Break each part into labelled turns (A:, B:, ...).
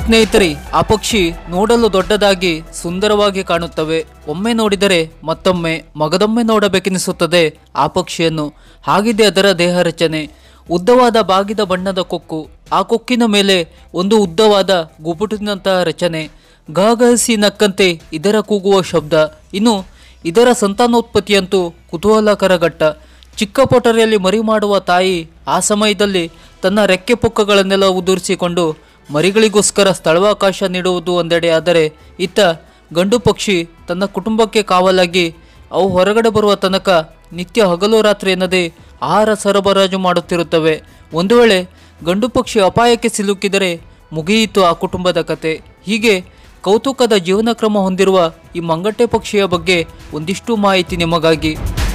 A: ಸ್ನೇಹಿತರೆ ಆ ಪಕ್ಷಿ ನೋಡಲು ದೊಡ್ಡದಾಗಿ ಸುಂದರವಾಗಿ ಕಾಣುತ್ತವೆ ಒಮ್ಮೆ ನೋಡಿದರೆ ಮತ್ತೊಮ್ಮೆ ಮಗದೊಮ್ಮೆ ನೋಡಬೇಕೆನಿಸುತ್ತದೆ ಆ ಪಕ್ಷಿಯನ್ನು ಹಾಗಿದೆ ಅದರ ದೇಹ ರಚನೆ ಉದ್ದವಾದ ಬಾಗಿದ ಬಣ್ಣದ ಕೊಕ್ಕು ಆ ಕೊಕ್ಕಿನ ಮೇಲೆ ಒಂದು ಉದ್ದವಾದ ಗುಬುಟಿನಂತಹ ರಚನೆ ಗಾಗಹಿಸಿ ನಕ್ಕಂತೆ ಇದರ ಕೂಗುವ ಶಬ್ದ ಇನ್ನು ಇದರ ಸಂತಾನೋತ್ಪತ್ತಿಯಂತೂ ಕುತೂಹಲಕರ ಘಟ್ಟ ಚಿಕ್ಕ ಪೊಟರಿಯಲ್ಲಿ ಮರಿ ಮಾಡುವ ತಾಯಿ ಆ ಸಮಯದಲ್ಲಿ ತನ್ನ ರೆಕ್ಕೆ ಪುಕ್ಕಗಳನ್ನೆಲ್ಲ ಉದುರಿಸಿಕೊಂಡು ಮರಿಗಳಿಗೋಸ್ಕರ ಸ್ಥಳಾವಕಾಶ ನೀಡುವುದು ಒಂದೆಡೆ ಆದರೆ ಇತ್ತ ಗಂಡು ಪಕ್ಷಿ ತನ್ನ ಕುಟುಂಬಕ್ಕೆ ಕಾವಲಾಗಿ ಅವು ಹೊರಗಡೆ ಬರುವ ತನಕ ನಿತ್ಯ ಹಗಲು ರಾತ್ರಿ ಎನ್ನದೇ ಆಹಾರ ಸರಬರಾಜು ಮಾಡುತ್ತಿರುತ್ತವೆ ಒಂದು ವೇಳೆ ಗಂಡು ಪಕ್ಷಿ ಅಪಾಯಕ್ಕೆ ಸಿಲುಕಿದರೆ ಮುಗಿಯಿತು ಆ ಕುಟುಂಬದ ಕತೆ ಹೀಗೆ ಕೌತುಕದ ಜೀವನ ಕ್ರಮ ಹೊಂದಿರುವ ಈ ಮಂಗಟ್ಟೆ ಪಕ್ಷಿಯ ಬಗ್ಗೆ ಒಂದಿಷ್ಟು ಮಾಹಿತಿ ನಿಮಗಾಗಿ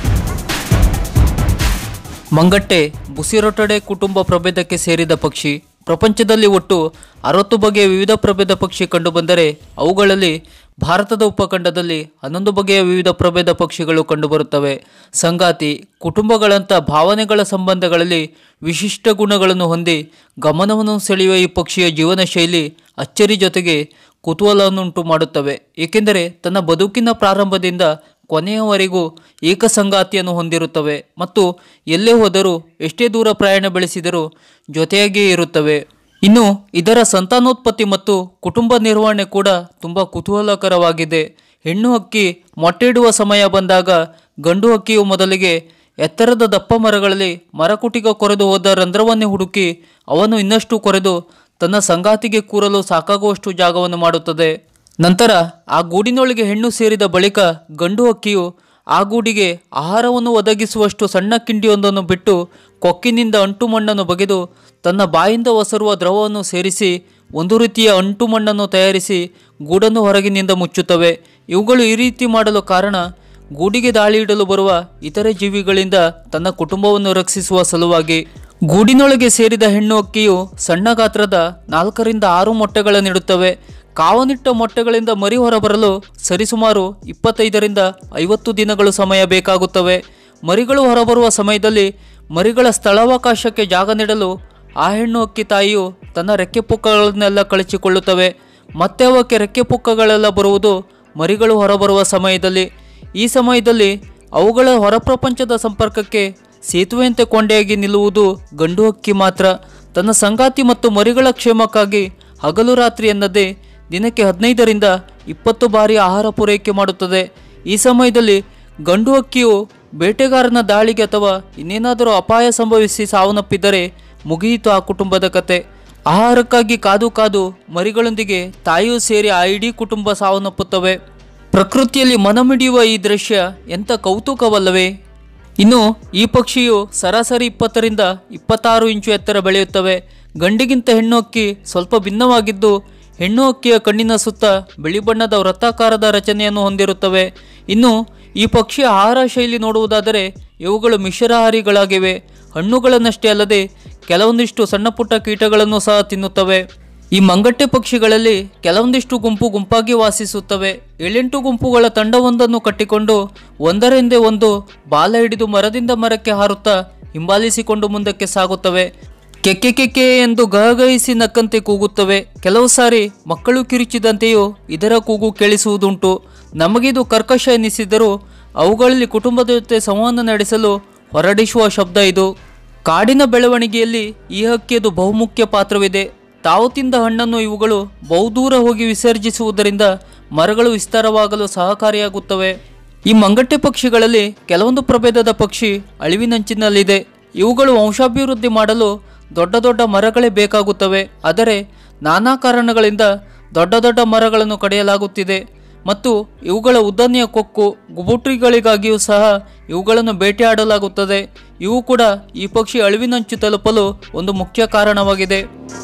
A: ಮಂಗಟ್ಟೆ ಬುಸಿರೊಟಡೆ ಕುಟುಂಬ ಪ್ರಭೇದಕ್ಕೆ ಸೇರಿದ ಪಕ್ಷಿ ಪ್ರಪಂಚದಲ್ಲಿ ಒಟ್ಟು ಅರವತ್ತು ಬಗೆಯ ವಿವಿಧ ಪ್ರಭೇದ ಪಕ್ಷಿ ಕಂಡುಬಂದರೆ ಅವುಗಳಲ್ಲಿ ಭಾರತದ ಉಪಖಂಡದಲ್ಲಿ ಹನ್ನೊಂದು ಬಗೆಯ ವಿವಿಧ ಪ್ರಭೇದ ಪಕ್ಷಿಗಳು ಕಂಡುಬರುತ್ತವೆ ಸಂಗಾತಿ ಕುಟುಂಬಗಳಂಥ ಭಾವನೆಗಳ ಸಂಬಂಧಗಳಲ್ಲಿ ವಿಶಿಷ್ಟ ಗುಣಗಳನ್ನು ಹೊಂದಿ ಗಮನವನ್ನು ಸೆಳೆಯುವ ಈ ಪಕ್ಷಿಯ ಜೀವನ ಶೈಲಿ ಅಚ್ಚರಿ ಜೊತೆಗೆ ಕುತೂಹಲವನ್ನುಂಟು ಮಾಡುತ್ತವೆ ಏಕೆಂದರೆ ತನ್ನ ಬದುಕಿನ ಪ್ರಾರಂಭದಿಂದ ಕೊನೆಯವರೆಗೂ ಏಕಸಂಗಾತಿಯನ್ನು ಹೊಂದಿರುತ್ತವೆ ಮತ್ತು ಎಲ್ಲೇ ಹೋದರೂ ಎಷ್ಟೇ ದೂರ ಪ್ರಯಾಣ ಬೆಳೆಸಿದರೂ ಜೊತೆಯಾಗಿಯೇ ಇರುತ್ತವೆ ಇನ್ನು ಇದರ ಸಂತಾನೋತ್ಪತ್ತಿ ಮತ್ತು ಕುಟುಂಬ ನಿರ್ವಹಣೆ ಕೂಡ ತುಂಬ ಕುತೂಹಲಕರವಾಗಿದೆ ಹೆಣ್ಣು ಹಕ್ಕಿ ಮೊಟ್ಟೆಯಿಡುವ ಸಮಯ ಬಂದಾಗ ಗಂಡು ಹಕ್ಕಿಯು ಮೊದಲಿಗೆ ಎತ್ತರದ ದಪ್ಪ ಮರಗಳಲ್ಲಿ ಮರಕುಟಿಗ ಕೊರೆದು ಹೋದ ರಂಧ್ರವನ್ನೇ ಹುಡುಕಿ ಅವನು ಇನ್ನಷ್ಟು ಕೊರೆದು ತನ್ನ ಸಂಗಾತಿಗೆ ಕೂರಲು ಸಾಕಾಗುವಷ್ಟು ಜಾಗವನ್ನು ಮಾಡುತ್ತದೆ ನಂತರ ಆ ಗೂಡಿನೊಳಗೆ ಹೆಣ್ಣು ಸೇರಿದ ಬಳಿಕ ಗಂಡು ಹಕ್ಕಿಯು ಆ ಗೂಡಿಗೆ ಆಹಾರವನ್ನು ಒದಗಿಸುವಷ್ಟು ಸಣ್ಣ ಕಿಂಡಿಯೊಂದನ್ನು ಬಿಟ್ಟು ಕೊಕ್ಕಿನಿಂದ ಅಂಟು ಮಣ್ಣನ್ನು ಬಗೆದು ತನ್ನ ಬಾಯಿಂದ ಒಸರುವ ದ್ರವವನ್ನು ಸೇರಿಸಿ ಒಂದು ರೀತಿಯ ಅಂಟು ಮಣ್ಣನ್ನು ತಯಾರಿಸಿ ಗೂಡನ್ನು ಹೊರಗಿನಿಂದ ಮುಚ್ಚುತ್ತವೆ ಇವುಗಳು ಈ ರೀತಿ ಮಾಡಲು ಕಾರಣ ಗೂಡಿಗೆ ದಾಳಿ ಇಡಲು ಬರುವ ಇತರೆ ಜೀವಿಗಳಿಂದ ತನ್ನ ಕುಟುಂಬವನ್ನು ರಕ್ಷಿಸುವ ಸಲುವಾಗಿ ಗೂಡಿನೊಳಗೆ ಸೇರಿದ ಹೆಣ್ಣು ಹಕ್ಕಿಯು ಸಣ್ಣ ಗಾತ್ರದ ನಾಲ್ಕರಿಂದ ಆರು ಮೊಟ್ಟೆಗಳನ್ನಿಡುತ್ತವೆ ಕಾವನಿಟ್ಟ ಮೊಟ್ಟೆಗಳಿಂದ ಮರಿ ಹೊರಬರಲು ಸರಿಸುಮಾರು ಇಪ್ಪತ್ತೈದರಿಂದ ಐವತ್ತು ದಿನಗಳು ಸಮಯ ಬೇಕಾಗುತ್ತವೆ ಮರಿಗಳು ಹೊರಬರುವ ಸಮಯದಲ್ಲಿ ಮರಿಗಳ ಸ್ಥಳಾವಕಾಶಕ್ಕೆ ಜಾಗ ನೀಡಲು ಆ ಹೆಣ್ಣು ಹಕ್ಕಿ ತಾಯಿಯು ತನ್ನ ರೆಕ್ಕೆ ಪುಕ್ಕಗಳನ್ನೆಲ್ಲ ಕಳಚಿಕೊಳ್ಳುತ್ತವೆ ಮತ್ತೆ ಅವಕ್ಕೆ ರೆಕ್ಕೆ ಪುಕ್ಕಗಳೆಲ್ಲ ಬರುವುದು ಮರಿಗಳು ಹೊರಬರುವ ಸಮಯದಲ್ಲಿ ಈ ಸಮಯದಲ್ಲಿ ಅವುಗಳ ಹೊರಪ್ರಪಂಚದ ಸಂಪರ್ಕಕ್ಕೆ ಸೇತುವೆಯಂತೆ ಕೊಂಡೆಯಾಗಿ ನಿಲ್ಲುವುದು ಗಂಡು ಹಕ್ಕಿ ಮಾತ್ರ ತನ್ನ ಸಂಗಾತಿ ಮತ್ತು ಮರಿಗಳ ಕ್ಷೇಮಕ್ಕಾಗಿ ಹಗಲು ರಾತ್ರಿ ಎನ್ನದೇ ದಿನಕ್ಕೆ ಹದಿನೈದರಿಂದ ಇಪ್ಪತ್ತು ಬಾರಿ ಆಹಾರ ಪೂರೈಕೆ ಮಾಡುತ್ತದೆ ಈ ಸಮಯದಲ್ಲಿ ಗಂಡು ಹಕ್ಕಿಯು ಬೇಟೆಗಾರನ ದಾಳಿಗೆ ಅಥವಾ ಇನ್ನೇನಾದರೂ ಅಪಾಯ ಸಂಭವಿಸಿ ಸಾವನ್ನಪ್ಪಿದ್ದರೆ ಮುಗಿಯಿತು ಆ ಕುಟುಂಬದ ಕತೆ ಆಹಾರಕ್ಕಾಗಿ ಕಾದು ಕಾದು ಮರಿಗಳೊಂದಿಗೆ ತಾಯಿಯೂ ಸೇರಿ ಆ ಇಡೀ ಕುಟುಂಬ ಸಾವನ್ನಪ್ಪುತ್ತವೆ ಪ್ರಕೃತಿಯಲ್ಲಿ ಮನಮಿಡಿಯುವ ಈ ದೃಶ್ಯ ಎಂಥ ಕೌತುಕವಲ್ಲವೇ ಇನ್ನು ಈ ಪಕ್ಷಿಯು ಸರಾಸರಿ ಇಪ್ಪತ್ತರಿಂದ ಇಪ್ಪತ್ತಾರು ಇಂಚು ಎತ್ತರ ಬೆಳೆಯುತ್ತವೆ ಗಂಡಿಗಿಂತ ಹೆಣ್ಣು ಹಕ್ಕಿ ಸ್ವಲ್ಪ ಭಿನ್ನವಾಗಿದ್ದು ಹೆಣ್ಣು ಹಕ್ಕಿಯ ಕಣ್ಣಿನ ಸುತ್ತ ಬಿಳಿ ಬಣ್ಣದ ವೃತ್ತಾಕಾರದ ರಚನೆಯನ್ನು ಹೊಂದಿರುತ್ತವೆ ಇನ್ನು ಈ ಪಕ್ಷಿಯ ಆಹಾರ ಶೈಲಿ ನೋಡುವುದಾದರೆ ಇವುಗಳು ಮಿಶ್ರಾಹಾರಿಗಳಾಗಿವೆ ಹಣ್ಣುಗಳನ್ನಷ್ಟೇ ಅಲ್ಲದೆ ಕೆಲವೊಂದಿಷ್ಟು ಸಣ್ಣ ಪುಟ್ಟ ಕೀಟಗಳನ್ನು ಸಹ ತಿನ್ನುತ್ತವೆ ಈ ಮಂಗಟ್ಟೆ ಪಕ್ಷಿಗಳಲ್ಲಿ ಕೆಲವೊಂದಿಷ್ಟು ಗುಂಪು ಗುಂಪಾಗಿ ವಾಸಿಸುತ್ತವೆ ಏಳೆಂಟು ಗುಂಪುಗಳ ತಂಡವೊಂದನ್ನು ಕಟ್ಟಿಕೊಂಡು ಒಂದರ ಹಿಂದೆ ಒಂದು ಬಾಲ ಹಿಡಿದು ಮರದಿಂದ ಮರಕ್ಕೆ ಹಾರುತ್ತಾ ಹಿಂಬಾಲಿಸಿಕೊಂಡು ಮುಂದಕ್ಕೆ ಸಾಗುತ್ತವೆ ಕೆಕ್ಕೆ ಕೆಕ್ಕೆ ಎಂದು ಗಹಗಹಿಸಿ ನಕ್ಕಂತೆ ಕೂಗುತ್ತವೆ ಕೆಲವು ಸಾರಿ ಮಕ್ಕಳು ಕಿರುಚಿದಂತೆಯೂ ಇದರ ಕೂಗು ಕೇಳಿಸುವುದುಂಟು ನಮಗಿದು ಕರ್ಕಶ ಎನಿಸಿದರೂ ಅವುಗಳಲ್ಲಿ ಕುಟುಂಬದ ಜೊತೆ ಸಂವಹನ ನಡೆಸಲು ಹೊರಡಿಸುವ ಶಬ್ದ ಇದು ಕಾಡಿನ ಬೆಳವಣಿಗೆಯಲ್ಲಿ ಈ ಹಕ್ಕಿಯದು ಬಹುಮುಖ್ಯ ಪಾತ್ರವಿದೆ ತಾವು ತಿಂದ ಹಣ್ಣನ್ನು ಇವುಗಳು ಬಹುದೂರ ಹೋಗಿ ವಿಸರ್ಜಿಸುವುದರಿಂದ ಮರಗಳು ವಿಸ್ತಾರವಾಗಲು ಸಹಕಾರಿಯಾಗುತ್ತವೆ ಈ ಮಂಗಟ್ಟೆ ಪಕ್ಷಿಗಳಲ್ಲಿ ಕೆಲವೊಂದು ಪ್ರಭೇದದ ಪಕ್ಷಿ ಅಳಿವಿನಂಚಿನಲ್ಲಿದೆ ಇವುಗಳು ವಂಶಾಭಿವೃದ್ಧಿ ಮಾಡಲು ದೊಡ್ಡ ದೊಡ್ಡ ಮರಗಳೇ ಬೇಕಾಗುತ್ತವೆ ಆದರೆ ನಾನಾ ಕಾರಣಗಳಿಂದ ದೊಡ್ಡ ದೊಡ್ಡ ಮರಗಳನ್ನು ಕಡಿಯಲಾಗುತ್ತಿದೆ ಮತ್ತು ಇವುಗಳ ಉದ್ದನೆಯ ಕೊಕ್ಕು ಗುಬುಟ್ರಿಗಳಿಗಾಗಿಯೂ ಸಹ ಇವುಗಳನ್ನು ಬೇಟೆಯಾಡಲಾಗುತ್ತದೆ ಇವು ಕೂಡ ಈ ಪಕ್ಷಿ ಅಳಿವಿನಂಚು ತಲುಪಲು ಒಂದು ಮುಖ್ಯ ಕಾರಣವಾಗಿದೆ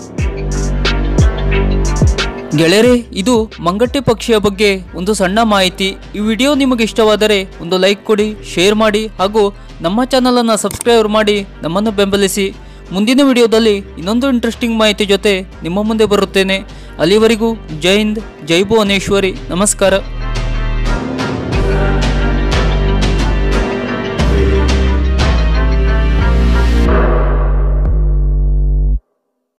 A: ಗೆಳೆಯರೆ ಇದು ಮಂಗಟ್ಟೆ ಪಕ್ಷಿಯ ಬಗ್ಗೆ ಒಂದು ಸಣ್ಣ ಮಾಹಿತಿ ಈ ವಿಡಿಯೋ ನಿಮಗೆ ಇಷ್ಟವಾದರೆ ಒಂದು ಲೈಕ್ ಕೊಡಿ ಶೇರ್ ಮಾಡಿ ಹಾಗೂ ನಮ್ಮ ಚಾನಲನ್ನು ಸಬ್ಸ್ಕ್ರೈಬ್ ಮಾಡಿ ನಮ್ಮನ್ನು ಬೆಂಬಲಿಸಿ ಮುಂದಿನ ವಿಡಿಯೋದಲ್ಲಿ ಇನ್ನೊಂದು ಇಂಟ್ರೆಸ್ಟಿಂಗ್ ಮಾಹಿತಿ ಜೊತೆ ನಿಮ್ಮ ಮುಂದೆ ಬರುತ್ತೇನೆ ಅಲ್ಲಿವರೆಗೂ ಜೈ ಹಿಂದ್ ಜೈ ಭುವನೇಶ್ವರಿ ನಮಸ್ಕಾರ